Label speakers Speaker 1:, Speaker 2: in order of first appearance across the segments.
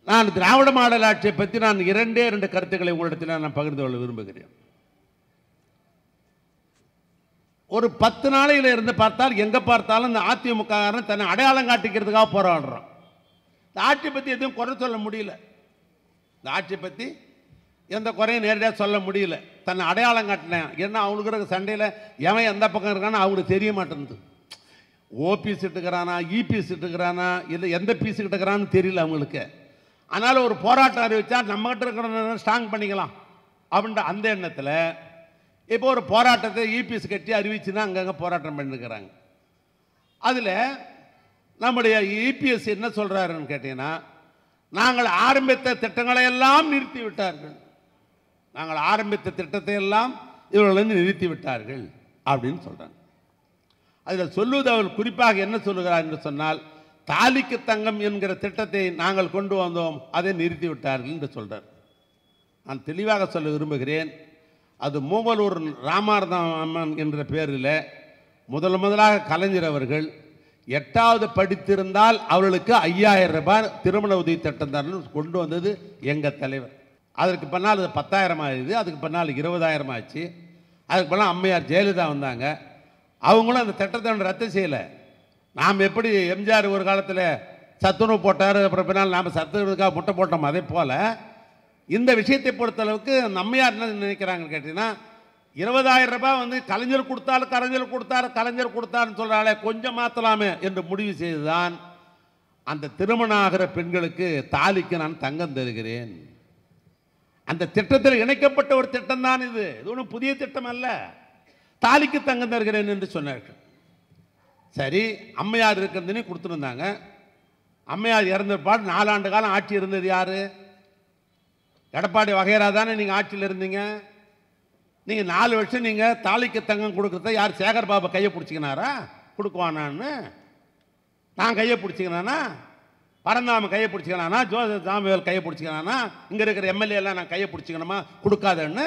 Speaker 1: நான் திராவிட மாடல் ஆட்சியை பற்றி நான் இரண்டே இரண்டு கருத்துக்களை உங்களிடத்தில் நான் பகிர்ந்து கொள்ள விரும்புகிறேன் ஒரு பத்து நாளையில இருந்து பார்த்தால் எங்க பார்த்தாலும் இந்த அதிமுக காரன் தன்னை அடையாளம் காட்டிக்கிறதுக்காக போராடுறான் இந்த ஆட்சியை பற்றி எதுவும் குறை சொல்ல முடியல இந்த ஆட்சியை பற்றி எந்த குறையும் நேரடியாக சொல்ல முடியல தன்னை அடையாளம் காட்டினேன் ஏன்னா அவனுக்கு இருக்க சண்டையில் எவன் எந்த பக்கம் இருக்கான்னு அவங்களுக்கு தெரிய மாட்டேங்குது ஓபிஎஸ் இட்டுக்கிறானா இபிஎஸ் இட்டுக்கிறானா இல்லை எந்த பீஸ் இட்டுக்கிறான்னு தெரியல அவங்களுக்கு அதனால் ஒரு போராட்டம் அறிவிச்சா நம்மகிட்ட இருக்கிற ஸ்ட்ராங் பண்ணிக்கலாம் அப்படின்ற அந்த எண்ணத்தில் இப்போ ஒரு போராட்டத்தை இபிஎஸ் கட்டி அறிவிச்சுன்னா அங்கங்கே போராட்டம் பண்ணிருக்கிறாங்க அதில் நம்முடைய இபிஎஸ் என்ன சொல்கிறாருன்னு கேட்டீங்கன்னா நாங்கள் ஆரம்பித்த திட்டங்களை எல்லாம் நிறுத்தி விட்டார்கள் நாங்கள் ஆரம்பித்த திட்டத்தை எல்லாம் இவர்கள் வந்து நிறுத்தி விட்டார்கள் அப்படின்னு சொல்கிறாங்க அதில் சொல்லுவது அவர் குறிப்பாக என்ன சொல்லுகிறார் என்று சொன்னால் தாலிக்கு தங்கம் என்கிற திட்டத்தை நாங்கள் கொண்டு வந்தோம் அதை நிறுத்தி விட்டார்கள் என்று சொல்றார் நான் தெளிவாக சொல்ல விரும்புகிறேன் அது மூவலூர் ராமாரதமன் என்ற பேரில் முதல் முதலாக கலைஞர் அவர்கள் எட்டாவது படித்திருந்தால் அவர்களுக்கு ஐயாயிரம் ரூபாய் திருமண உதவி திட்டம் தரணும் கொண்டு வந்தது எங்கள் தலைவர் அதற்கு பின்னால் அது பத்தாயிரம் ஆகுது அதுக்கு பின்னால் இருபதாயிரம் ஆச்சு அதுக்கு பின்னால் அம்மையார் ஜெயலலிதா வந்தாங்க அவங்களும் அந்த திட்டத்தை ரத்து செய்யலை நாம் எப்படி எம்ஜிஆர் ஒரு காலத்தில் சத்துணவு போட்டார் அப்புறம் பின்னால் நாம் சத்துணவுக்காக முட்டை போட்டோம் அதே போல் இந்த விஷயத்தை பொறுத்தளவுக்கு அந்த அம்மையார் என்ன நினைக்கிறாங்கன்னு கேட்டிங்கன்னா இருபதாயிரம் ரூபாய் வந்து கலைஞர் கொடுத்தாலும் கலைஞர் கொடுத்தாரு கலைஞர் கொடுத்தாருன்னு சொல்கிறாளே கொஞ்சம் மாற்றலாமே என்று முடிவு செய்துதான் அந்த திருமணம் ஆகிற பெண்களுக்கு தாலிக்கு நான் தங்கம் தருகிறேன் அந்த திட்டத்தில் இணைக்கப்பட்ட ஒரு திட்டம் தான் இது இது ஒன்றும் புதிய திட்டம் அல்ல தாலிக்கு தங்கம் தருகிறேன் என்று சொன்னார்கள் சரி அம்மையார் இருக்கிறதுனே கொடுத்துருந்தாங்க அம்மையார் இறந்த பாடு நாலாண்டு காலம் ஆட்சி இருந்தது யாரு எடப்பாடி வகையரா தானே நீங்கள் ஆட்சியில் இருந்தீங்க நீங்கள் நாலு வருஷம் நீங்கள் தாலிக்கு தங்கம் கொடுக்குறத யார் சேகர் பாபா கையை பிடிச்சிக்கினாரா கொடுக்குவானான்னு நான் கையை பிடிச்சிக்கினானா பரந்தாம கையை பிடிச்சிக்கலானா ஜோசப் சாமுவேல் கையை பிடிச்சிக்கலானா இங்கே இருக்கிற எம்எல்ஏ எல்லாம் நான் கையை பிடிச்சிக்கணுமா கொடுக்காதன்னு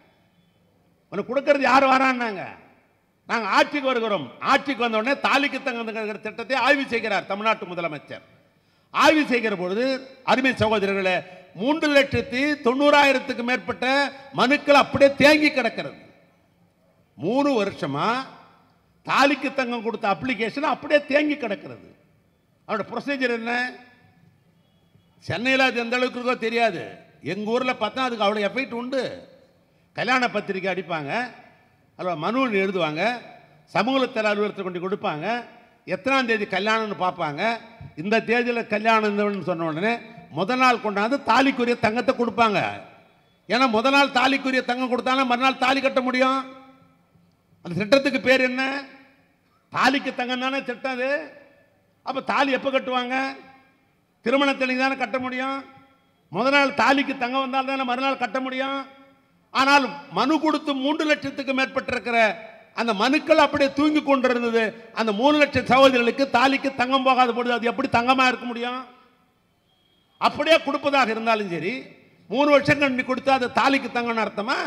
Speaker 1: உனக்கு கொடுக்கறது யார் வரான்னாங்க நாங்கள் ஆட்சிக்கு வருகிறோம் ஆட்சிக்கு வந்த உடனே தாலிக்கு தங்குகிற திட்டத்தை ஆய்வு செய்கிறார் தமிழ்நாட்டு முதலமைச்சர் ஆய்வு செய்கிற பொழுது அருமை சகோதரர்களே மூன்று லட்சத்தி தொண்ணூறாயிரத்துக்கு மேற்பட்ட மனுக்கள் அப்படியே தேங்கி கிடக்கிறது மூணு வருஷமா தாலிக்கு தங்கம் கொடுத்த அப்ளிகேஷன் அப்படியே தேங்கி கிடக்கிறது அவரோட ப்ரொசீஜர் என்ன சென்னையில் அது எந்த அளவுக்கு இருக்கோ தெரியாது எங்கள் ஊரில் பார்த்தா அதுக்கு அவ்வளோ எஃபெக்ட் உண்டு கல்யாண பத்திரிக்கை அடிப்பாங்க அதில் மனு ஒன்று எழுதுவாங்க சமூகத்தில் அலுவலகத்தை கொண்டு கொடுப்பாங்க எத்தனாம் தேதி கல்யாணம்னு பார்ப்பாங்க இந்த தேதியில் கல்யாணம் சொன்ன உடனே முத நாள் கொண்டாந்து தாலிக்குரிய தங்கத்தை கொடுப்பாங்க ஏன்னா முத நாள் தாலிக்குரிய தங்கம் கொடுத்தாலும் மறுநாள் தாலி கட்ட முடியும் அந்த திட்டத்துக்கு பேர் என்ன தாலிக்கு தங்கம் தானே திட்டம் அது அப்போ தாலி எப்போ கட்டுவாங்க திருமணத்தில் தானே கட்ட முடியும் முத நாள் தாலிக்கு தங்கம் வந்தால் தானே மறுநாள் கட்ட முடியும் ஆனால் மனு கொடுத்து மூன்று லட்சத்துக்கு மேற்பட்டிருக்கிற அந்த மனுக்கள் அப்படியே தூங்கி கொண்டிருந்தது அந்த மூணு லட்சம் சகோதரிகளுக்கு தாலிக்கு தங்கம் போகாத பொழுது அது எப்படி தங்கமாக இருக்க முடியும் அப்படியே கொடுப்பதாக இருந்தாலும் சரி மூணு வருஷம் கண்டி கொடுத்தா அது தாலிக்கு தங்கம்னு அர்த்தமா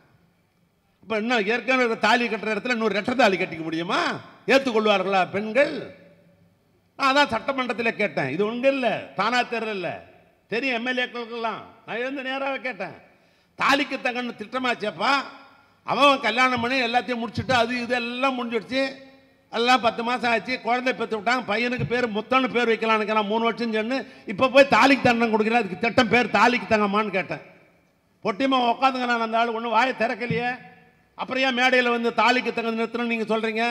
Speaker 1: இப்போ இன்னும் ஏற்கனவே இருக்கிற தாலி கட்டுற இடத்துல இன்னொரு ரெட்டை தாலி கட்டிக்க முடியுமா ஏற்றுக்கொள்வார்களா பெண்கள் நான் அதான் சட்டமன்றத்தில் கேட்டேன் இது ஒன்று இல்லை தானா தெரியல தெரியும் எம்எல்ஏக்களுக்கெல்லாம் நான் எழுந்து நேராக கேட்டேன் தாலிக்கு தங்கன்னு திட்டமாச்சேப்பா அவன் கல்யாணம் பண்ணி எல்லாத்தையும் முடிச்சுட்டு அது இதெல்லாம் முடிஞ்சிடுச்சு எல்லாம் பத்து மாதம் ஆச்சு குழந்தை பெற்று விட்டாங்க பையனுக்கு பேர் முத்தன்னு பேர் வைக்கலான்னு மூணு வருஷம் சொன்னு இப்போ போய் தாலிக்கு தங்கம் கொடுக்குறேன் அதுக்கு திட்டம் பேர் தாலிக்கு தங்கம்மான்னு கேட்டேன் பொட்டியமா உட்காந்துங்க நான் அந்த ஆள் ஒன்றும் வாயை திறக்கலையே அப்புறம் ஏன் மேடையில் வந்து தாலிக்கு தங்கம் நிறுத்தணும்னு நீங்கள் சொல்கிறீங்க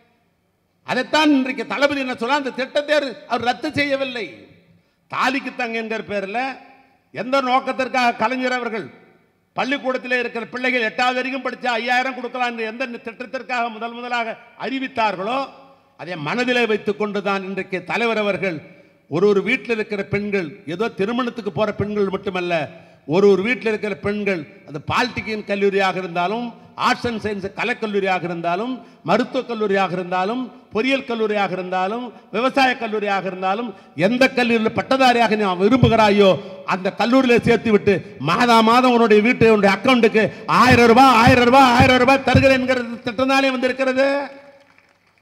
Speaker 1: அதைத்தான் இன்றைக்கு தளபதி என்ன சொல்ல அந்த திட்டத்தை அவர் அவர் ரத்து செய்யவில்லை தாலிக்கு தங்க என்கிற பேரில் எந்த நோக்கத்திற்காக கலைஞர் அவர்கள் பள்ளிக்கூடத்தில் இருக்கிற பிள்ளைகள் எட்டாவது வரைக்கும் படித்தா ஐயாயிரம் கொடுக்கலாம் என்று எந்த திட்டத்திற்காக முதல் முதலாக அறிவித்தார்களோ அதை மனதிலே வைத்துக் கொண்டு தான் இன்றைக்கு தலைவர் அவர்கள் ஒரு ஒரு வீட்டில் இருக்கிற பெண்கள் ஏதோ திருமணத்துக்கு போகிற பெண்கள் மட்டுமல்ல ஒரு ஒரு வீட்டில் இருக்கிற பெண்கள் அது பாலிட்டிக்கின் கல்லூரியாக இருந்தாலும் ஆர்ட்ஸ் அண்ட் சயின்ஸ் கலைக்கல்லூரியாக இருந்தாலும் மருத்துவக் கல்லூரியாக இருந்தாலும் பொறியியல் கல்லூரியாக இருந்தாலும் விவசாய கல்லூரியாக இருந்தாலும் எந்த கல்லூரியில் பட்டதாரியாக நீ விரும்புகிறாயோ அந்த கல்லூரியில் சேர்த்து விட்டு மாதா மாதம் உன்னுடைய வீட்டு உன்னுடைய அக்கௌண்ட்டுக்கு ஆயிரம் ரூபாய் ஆயிரம் ரூபாய் ஆயிரம் ரூபாய் தருகிறேன்கிற திட்டம் தானே வந்திருக்கிறது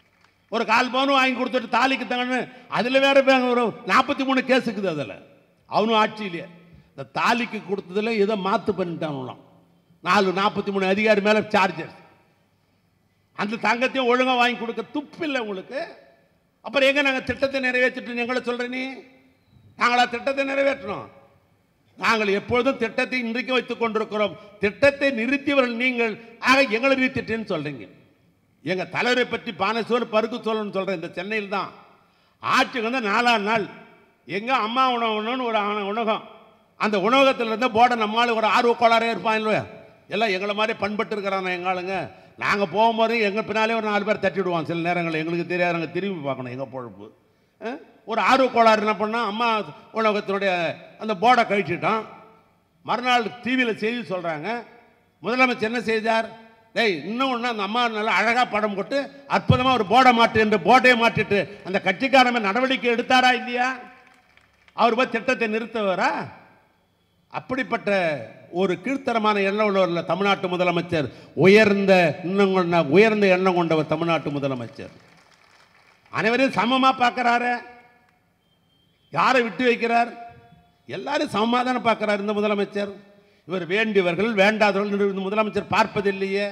Speaker 1: ஒரு கால் பவுன் வாங்கி கொடுத்துட்டு தாலிக்கு தங்கன்னு அதில் வேற ஒரு நாற்பத்தி மூணு கேஸ் இருக்குது அதில் அவனும் ஆட்சியிலே இந்த தாலிக்கு கொடுத்ததுல ஏதோ மாத்து பண்ணிட்டானுலாம் நாலு நாற்பத்தி மூணு அதிகாரி மேலே சார்ஜர் அந்த தங்கத்தையும் ஒழுங்கா வாங்கி கொடுக்க துப்பு இல்லை உங்களுக்கு அப்புறம் எங்க நாங்கள் திட்டத்தை நிறைவேற்றிட்டு எங்களை சொல்ற நீ நாங்களா திட்டத்தை நிறைவேற்றணும் நாங்கள் எப்பொழுதும் திட்டத்தை இன்றைக்கு வைத்துக் கொண்டிருக்கிறோம் திட்டத்தை நிறுத்தியவர்கள் நீங்கள் ஆக எங்களை நிறுத்திட்டேன்னு சொல்றீங்க எங்க தலைவரை பற்றி பானசோர் பருக்கு சொல்லணும்னு சொல்றேன் இந்த சென்னையில் தான் ஆட்சிக்கு வந்து நாலாம் நாள் எங்க அம்மா உணவுன்னு ஒரு ஆன- உணவகம் அந்த உணவகத்தில் இருந்த போர்டை நம்மளால ஒரு ஆர்வ கோளாறே இருப்பான் இல்லையா எல்லாம் எங்களை மாதிரி பண்பட்டு இருக்கிறாங்க எங்க ஆளுங்க நாங்கள் போகும்போது எங்கள் பின்னாலே ஒரு நாலு பேர் தட்டிவிடுவான் சில நேரங்கள் எங்களுக்கு தெரியாது நாங்கள் திரும்பி பார்க்கணும் எங்கள் பொழப்பு அஹ்? ஒரு ஆர்வ கோளாறு என்ன பண்ணால் அம்மா உணவகத்தினுடைய அந்த போர்டை கழிச்சிட்டான் மறுநாள் டிவியில் செய்தி சொல்கிறாங்க முதலமைச்சர் என்ன செய்தார் டேய் இன்னும் ஒன்று அந்த அம்மா நல்லா அழகாக படம் போட்டு அற்புதமாக ஒரு போர்டை மாட்டு என்று போர்டையை மாட்டிட்டு அந்த கட்சிக்காரன் நடவடிக்கை எடுத்தாரா இல்லையா அவர் போய் திட்டத்தை நிறுத்தவரா அப்படிப்பட்ட ஒரு கீழ்த்தரமான எண்ணம் உள்ளவர் தமிழ்நாட்டு முதலமைச்சர் உயர்ந்த எண்ணம் கொண்ட உயர்ந்த எண்ணம் கொண்டவர் தமிழ்நாட்டு முதலமைச்சர் அனைவரையும் சமமாக பார்க்கறாரு யாரை விட்டு வைக்கிறார் எல்லாரும் சமமாக தானே பார்க்கறார் இந்த முதலமைச்சர் இவர் வேண்டியவர்கள் வேண்டாதவர்கள் என்று இந்த முதலமைச்சர் பார்ப்பதில்லையே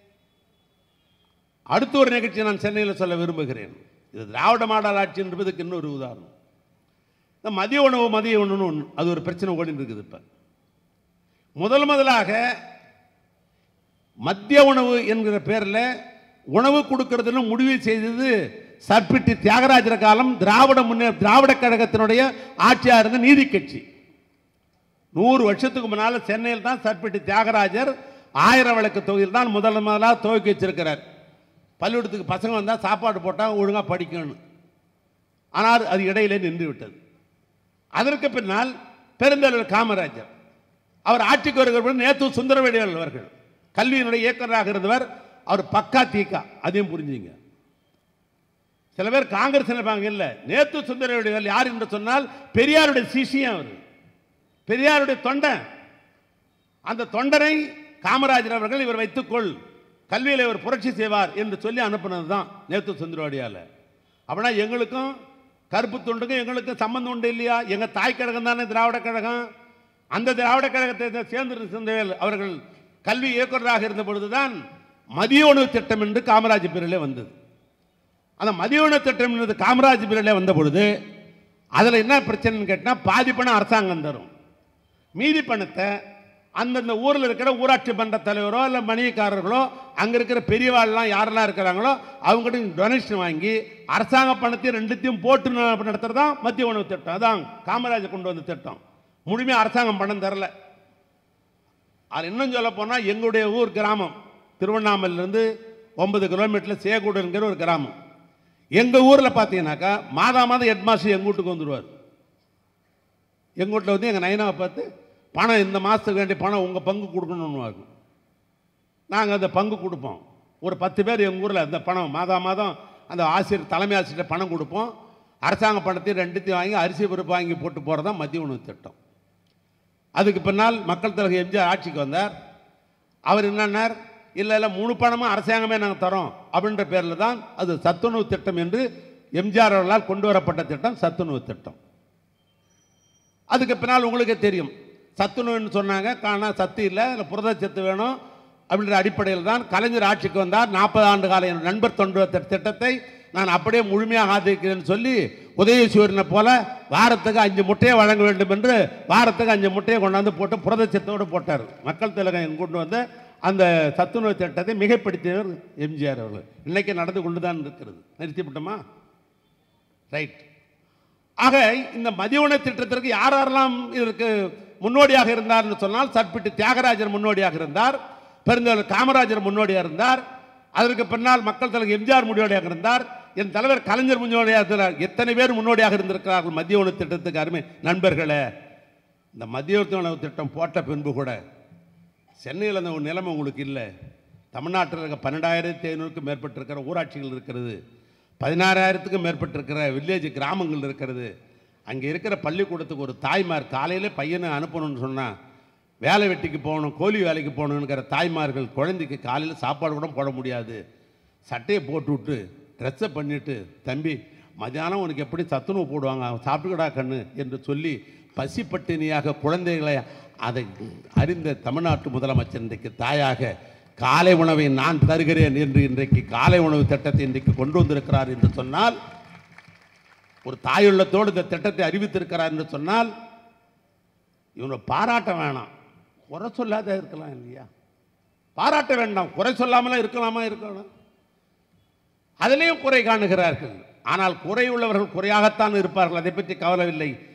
Speaker 1: அடுத்த ஒரு நிகழ்ச்சி நான் சென்னையில் சொல்ல விரும்புகிறேன் இது திராவிட மாடல் ஆட்சி என்பதுக்கு இன்னொரு உதாரணம் இந்த மதிய உணவு மதிய உணவுன்னு ஒன்று அது ஒரு பிரச்சனை ஓடிட்டு இருக்குது இப்போ முதல் முதலாக மத்திய உணவு என்கிற பேரில் உணவு கொடுக்கறதுன்னு முடிவு செய்தது சர்பிட்டி தியாகராஜர் காலம் திராவிட முன்னே திராவிட கழகத்தினுடைய ஆட்சியாக இருந்த நீதி கட்சி நூறு வருஷத்துக்கு முன்னால் சென்னையில் தான் சர்பிட்டி தியாகராஜர் ஆயிரம் விளக்கு தொகுதியில் தான் முதல் முதலாக துவக்கி வச்சிருக்கிறார் பள்ளிக்கூடத்துக்கு பசங்க வந்தால் சாப்பாடு போட்டால் ஒழுங்காக படிக்கணும் ஆனால் அது இடையிலே நின்று விட்டது அதற்கு பின்னால் பெருந்தலைவர் காமராஜர் அவர் ஆட்சிக்கு வருகிற நேத்து சுந்தரவேடிகள் அவர்கள் கல்வியினுடைய இயக்குநராக இருந்தவர் அவர் பக்கா தீக்கா அதையும் புரிஞ்சுங்க சில பேர் காங்கிரஸ் நினைப்பாங்க இல்லை நேத்து சுந்தரவேடிகள் யார் என்று சொன்னால் பெரியாருடைய சிஷியம் அவர் பெரியாருடைய தொண்டன் அந்த தொண்டரை காமராஜர் அவர்கள் இவர் வைத்துக்கொள் கல்வியில் இவர் புரட்சி செய்வார் என்று சொல்லி அனுப்புனது தான் நேத்து சுந்தரவாடியால் அப்படின்னா எங்களுக்கும் கருப்பு துண்டுக்கும் எங்களுக்கும் சம்பந்தம் உண்டு இல்லையா எங்கள் தாய் கழகம் தானே திராவிட கழகம் அந்த திராவிட கழகத்தை சேர்ந்து சிந்தவேல் அவர்கள் கல்வி இயக்குநராக இருந்த பொழுதுதான் மதிய உணவு திட்டம் என்று காமராஜ் பேரிலே வந்தது அந்த மதிய உணவு திட்டம் என்பது காமராஜ் பேரிலே வந்த பொழுது அதில் என்ன பிரச்சனைன்னு கேட்டால் பாதி பணம் அரசாங்கம் தரும் மீதி பணத்தை அந்தந்த ஊரில் இருக்கிற ஊராட்சி மன்ற தலைவரோ இல்லை மணியக்காரர்களோ அங்கே இருக்கிற பெரியவாள்லாம் யாரெல்லாம் இருக்கிறாங்களோ அவங்ககிட்ட டொனேஷன் வாங்கி அரசாங்க பணத்தையும் ரெண்டுத்தையும் போட்டு ந- நடத்துறது தான் மத்திய உணவு திட்டம் அதான் காமராஜர் கொண்டு வந்த திட்டம் முழுமையாக அரசாங்கம் பணம் தரல அது இன்னும் சொல்ல போனால் எங்களுடைய ஊர் கிராமம் திருவண்ணாமலையிலேருந்து ஒன்பது கிலோமீட்டரில் சேகூடுங்கிற ஒரு கிராமம் எங்கள் ஊரில் பார்த்தீங்கன்னாக்கா மாதா மாதம் ஹெட் மாஸ்டர் எங்கள் வீட்டுக்கு வந்துடுவார் எங்கள் வீட்டில் வந்து எங்கள் நைனாவை பார்த்து பணம் இந்த மாதத்துக்கு வேண்டிய பணம் உங்கள் பங்கு கொடுக்கணும்னு நாங்கள் அந்த பங்கு கொடுப்போம் ஒரு பத்து பேர் எங்கள் ஊரில் அந்த பணம் மாதா மாதம் அந்த ஆசிரியர் தலைமை ஆசிரியர் பணம் கொடுப்போம் அரசாங்க பணத்தையும் ரெண்டுத்தையும் வாங்கி அரிசி பருப்பு வாங்கி போட்டு போகிறது தான் மத்திய உணவு திட்டம் அதுக்கு பின்னால் மக்கள் தலைவர் எம்ஜிஆர் ஆட்சிக்கு வந்தார் அவர் என்னன்னார் இல்லை இல்லை மூணு பணமும் அரசாங்கமே நாங்கள் தரோம் அப்படின்ற பேரில் தான் அது சத்துணவு திட்டம் என்று எம்ஜிஆர் அவர்களால் கொண்டு வரப்பட்ட திட்டம் சத்துணவு திட்டம் அதுக்கு பின்னால் உங்களுக்கே தெரியும் சத்துணவுன்னு சொன்னாங்க காணா சத்து இல்லை இல்லை புரதச்சத்து வேணும் அப்படின்ற அடிப்படையில் தான் கலைஞர் ஆட்சிக்கு வந்தார் நாற்பது ஆண்டு கால என் நண்பர் தொண்டு தி- திட்டத்தை நான் அப்படியே முழுமையாக ஆதரிக்கிறேன்னு சொல்லி உதயசூரியனை போல வாரத்துக்கு அஞ்சு முட்டையை வழங்க வேண்டும் என்று வாரத்துக்கு அஞ்சு முட்டையை கொண்டாந்து போட்டு புரதச்சத்தோடு போட்டார் மக்கள் திலகம் கொண்டு வந்த அந்த சத்துணவு திட்டத்தை மிகைப்படுத்தியவர் எம்ஜிஆர் அவர்கள் இன்னைக்கு நடந்து கொண்டு தான் இருக்கிறது நிறுத்திவிட்டோமா ரைட் ஆக இந்த மதிய உணவு திட்டத்திற்கு யார் யாரெல்லாம் இதற்கு முன்னோடியாக இருந்தார்னு சொன்னால் சற்பிட்டு தியாகராஜர் முன்னோடியாக இருந்தார் பெருந்தலைவர் காமராஜர் முன்னோடியாக இருந்தார் அதற்கு பின்னால் மக்கள் தலைவர் எம்ஜிஆர் முன்னோடியாக இருந்தார் என் தலைவர் கலைஞர் முன்னோடியாக இருந்தார் எத்தனை பேர் முன்னோடியாக இருந்திருக்கிறார்கள் மதிய உணவு திட்டத்துக்கு அருமை நண்பர்களே இந்த மதிய உணவு திட்டம் போட்ட பின்பு கூட சென்னையில் அந்த ஒரு நிலைமை உங்களுக்கு இல்லை தமிழ்நாட்டில் இருக்க பன்னெண்டாயிரத்தி ஐநூறுக்கும் மேற்பட்டிருக்கிற ஊராட்சிகள் இருக்கிறது பதினாறாயிரத்துக்கும் மேற்பட்டிருக்கிற வில்லேஜ் கிராமங்கள் இருக்கிறது அங்கே இருக்கிற பள்ளிக்கூடத்துக்கு ஒரு தாய்மார் காலையிலே பையனை அனுப்பணும்னு சொன்னால் வேலை வெட்டிக்கு போகணும் கோழி வேலைக்கு போகணுங்கிற தாய்மார்கள் குழந்தைக்கு காலையில் சாப்பாடு கூட போட முடியாது சட்டையை போட்டு விட்டு ட்ரெஸ்ஸை பண்ணிவிட்டு தம்பி மதியானம் உனக்கு எப்படி சத்துணவு போடுவாங்க அவன் சாப்பிட்டுக்கடா கண்ணு என்று சொல்லி பசிப்பட்டினியாக குழந்தைகளை அதை அறிந்த தமிழ்நாட்டு முதலமைச்சர் இன்றைக்கு தாயாக காலை உணவை நான் தருகிறேன் என்று இன்றைக்கு காலை உணவு திட்டத்தை இன்றைக்கு கொண்டு வந்திருக்கிறார் என்று சொன்னால் ஒரு தாயுள்ளத்தோடு இந்த திட்டத்தை அறிவித்திருக்கிறார் என்று சொன்னால் இவனை பாராட்ட வேணாம் குறை சொல்லாத இருக்கலாம் இல்லையா பாராட்ட வேண்டாம் குறை சொல்லாமலாம் இருக்கலாமா இருக்கலாம் அதிலேயும் குறை காணுகிறார்கள் ஆனால் குறை உள்ளவர்கள் குறையாகத்தான் இருப்பார்கள் அதை பற்றி கவலையில்லை